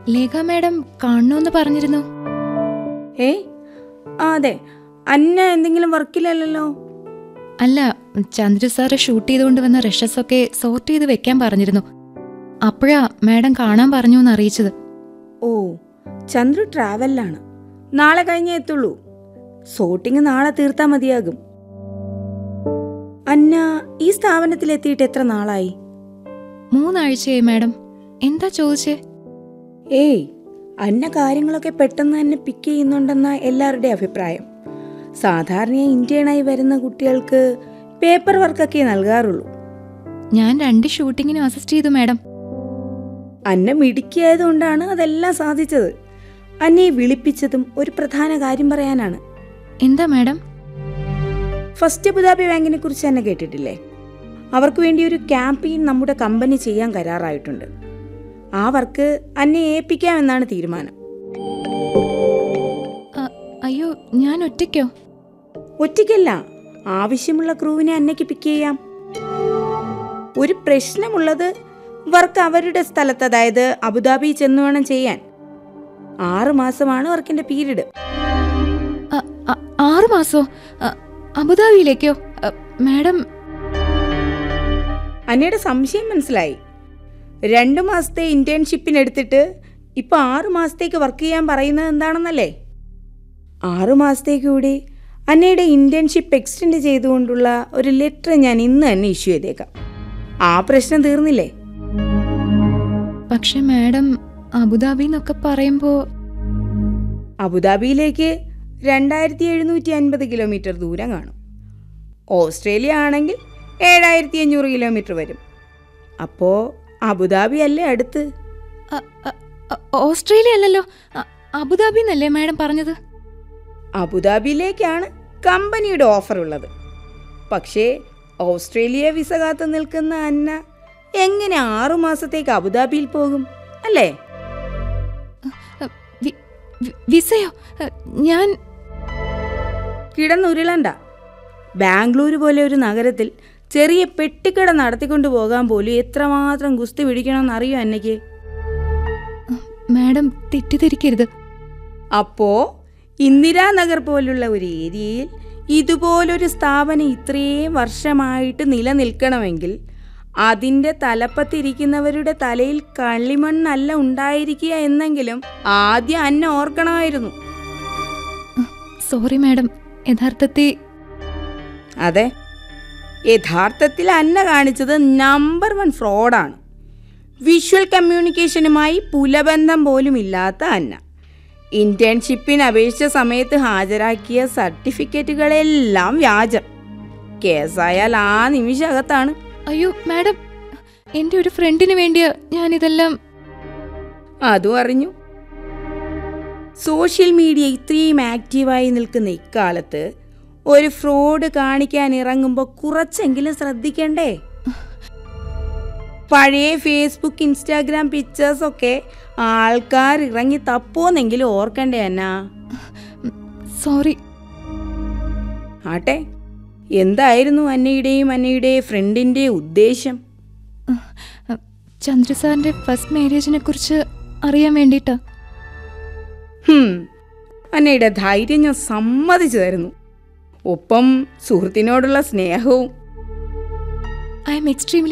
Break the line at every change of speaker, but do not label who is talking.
Lekha madam കാണണമെന്ന് പറഞ്ഞിരുന്നു
ഏയ് ആ അതെ അന്ന എന്തെങ്കിലും വർക്കിലല്ലല്ലോ
അല്ല ചന്ദ്രു സാറ് ഷൂട്ട് ചെയ്തുകൊണ്ട് വന്ന റഷസ് ഒക്കെ സോർട്ട് ചെയ്ത് വെക്കാൻ പറഞ്ഞിരുന്നു അപ്പോഴാ മാഡം കാണാൻ പറഞ്ഞു എന്ന് അറിയിച്ചത്
ഓ ചന്ദ്രു ട്രാവലിലാണ് നാളെ കഴിഞ്ഞേ എത്തുള്ളൂ സോട്ടിങ് നാളെ തീർത്താ മതിയാകും അന്ന ഈ സ്ഥാപനത്തിൽ എത്തിയിട്ട് എത്ര നാളായി
മൂന്നാഴ്ചയായി മാഡം എന്താ ചോദിച്ചേ
ഏയ് അന്ന കാര്യങ്ങളൊക്കെ പെട്ടെന്ന് തന്നെ പിക്ക് ചെയ്യുന്നുണ്ടെന്ന എല്ലാവരുടെയും അഭിപ്രായം സാധാരണയായി ഇന്ത്യനായി വരുന്ന കുട്ടികൾക്ക് പേപ്പർ വർക്കൊക്കെ നൽകാറുള്ളൂ
ഞാൻ രണ്ട് ഷൂട്ടിങ്ങിനും അസിസ്റ്റ് ചെയ്തു മാഡം
അന്ന മിടുക്കിയായതുകൊണ്ടാണ് അതെല്ലാം സാധിച്ചത് അന്നയെ വിളിപ്പിച്ചതും ഒരു പ്രധാന കാര്യം പറയാനാണ്
എന്താ മാഡം
ഫസ്റ്റ് അബുദാബി ബാങ്കിനെ കുറിച്ച് തന്നെ കേട്ടിട്ടില്ലേ അവർക്ക് വേണ്ടി ഒരു ക്യാമ്പയിൻ നമ്മുടെ കമ്പനി ചെയ്യാൻ കരാറായിട്ടുണ്ട് ആ വർക്ക് അന്നെ ഏൽപ്പിക്കാമെന്നാണ് തീരുമാനം
അ- അയ്യോ ഞാൻ ഒറ്റയ്ക്കോ
ഒറ്റയ്ക്കല്ല ആവശ്യമുള്ള ക്രൂവിനെ അന്നയ്ക്ക് പിക്ക് ചെയ്യാം ഒരു പ്രശ്നമുള്ളത് വർക്ക് അവരുടെ സ്ഥലത്ത് അതായത് അബുദാബി ചെന്ന് വേണം ചെയ്യാൻ ആറ് മാസമാണ് വർക്കിന്റെ പീരീഡ്
അ- അ- ആറ് മാസോ അ- അബുദാബിയിലേക്കോ അ, മാഡം
അന്നയുടെ സംശയം മനസ്സിലായി രണ്ട് മാസത്തെ ഇന്റേൺഷിപ്പിനെടുത്തിട്ട് ഇപ്പൊ ആറ് മാസത്തേക്ക് വർക്ക് ചെയ്യാൻ പറയുന്നത് എന്താണെന്നല്ലേ ആറ് മാസത്തേക്ക് കൂടി അന്നയുടെ ഇന്റേൺഷിപ്പ് എക്സ്റ്റെൻഡ് ചെയ്തുകൊണ്ടുള്ള ഒരു ലെറ്റർ ഞാൻ ഇന്ന് തന്നെ ഇഷ്യൂ ചെയ്തേക്കാം ആ പ്രശ്നം തീർന്നില്ലേ
പക്ഷെ മാഡം അബുദാബി എന്നൊക്കെ പറയുമ്പോ
അബുദാബിയിലേക്ക് രണ്ടായിരത്തി എഴുന്നൂറ്റി അൻപത് കിലോമീറ്റർ ദൂരം കാണും ഓസ്ട്രേലിയ ആണെങ്കിൽ ഏഴായിരത്തി അഞ്ഞൂറ് കിലോമീറ്റർ വരും അപ്പോൾ അബുദാബി അല്ലേ അടുത്ത്
അ- അ- അ- ഓസ്ട്രേലിയ അല്ലല്ലോ അ- അബുദാബി എന്നല്ലേ മാഡം പറഞ്ഞത്
അബുദാബിയിലേക്കാണ് കമ്പനിയുടെ ഓഫർ ഉള്ളത് പക്ഷേ ഓസ്ട്രേലിയ വിസ കാത്തു നിൽക്കുന്ന അന്ന എങ്ങനെ ആറു മാസത്തേക്ക് അബുദാബിയിൽ പോകും അല്ലേ
അ, വി- വി- വിസയോ അ, ഞാൻ
കിടന്നുരുളണ്ട ബാംഗ്ലൂർ പോലെ ഒരു നഗരത്തിൽ ചെറിയ പെട്ടിക്കട നടത്തിക്കൊണ്ടു പോകാൻ പോലും എത്രമാത്രം ഗുസ്തി പിടിക്കണമെന്ന് അറിയോ അന്നയ്ക്ക്
മാഡം തെറ്റിദ്ധരിക്കരുത്
അപ്പോ ഇന്ദിരാനഗർ പോലുള്ള ഒരു ഏരിയയിൽ ഇതുപോലൊരു സ്ഥാപനം ഇത്രയും വർഷമായിട്ട് നിലനിൽക്കണമെങ്കിൽ അതിൻ്റെ തലപ്പത്തിരിക്കുന്നവരുടെ തലയിൽ കള്ളിമണ്ണല്ല ഉണ്ടായിരിക്കുക എന്നെങ്കിലും ആദ്യം അന്ന ഓർക്കണമായിരുന്നു
സോറി മാഡം യഥാർത്ഥത്തിൽ
അതെ യഥാർത്ഥത്തിൽ അന്ന കാണിച്ചത് നമ്പർ വൺ ഫ്രോഡാണ് വിഷ്വൽ കമ്മ്യൂണിക്കേഷനുമായി പുലബന്ധം പോലും ഇല്ലാത്ത അന്ന ഇന്റേൺഷിപ്പിന് അപേക്ഷിച്ച സമയത്ത് ഹാജരാക്കിയ സർട്ടിഫിക്കറ്റുകളെല്ലാം വ്യാജം കേസായാൽ ആ നിമിഷകത്താണ്
അയ്യോ മാഡം എൻ്റെ ഒരു ഫ്രണ്ടിന് വേണ്ടിയാ ഞാനിതെല്ലാം
അതും അറിഞ്ഞു സോഷ്യൽ മീഡിയ ഇത്രയും ആക്റ്റീവായി നിൽക്കുന്ന ഇക്കാലത്ത് ഒരു ഫ്രോഡ് കാണിക്കാൻ ഇറങ്ങുമ്പോൾ കുറച്ചെങ്കിലും ശ്രദ്ധിക്കണ്ടേ പഴയ ഫേസ്ബുക്ക് ഇൻസ്റ്റാഗ്രാം പിക്ചേഴ്സ് ഒക്കെ ആൾക്കാർ ഇറങ്ങി തപ്പോന്നെങ്കിലും ഓർക്കണ്ടേ എന്നാ
സോറി
ആട്ടെ എന്തായിരുന്നു അന്നയുടെയും അന്നയുടെ ഫ്രണ്ടിൻ്റെ ഉദ്ദേശം
ചന്ദ്ര സാറിൻ്റെ ഫസ്റ്റ് മാരേജിനെ കുറിച്ച് അറിയാൻ വേണ്ടിയിട്ടാ
ഹും, അന്നയുടെ ധൈര്യം ഞാൻ സമ്മതിച്ചു തരുന്നു ഒപ്പം സുഹൃത്തിനോടുള്ള സ്നേഹവും
ഐ എം എക്സ്ട്രീംലി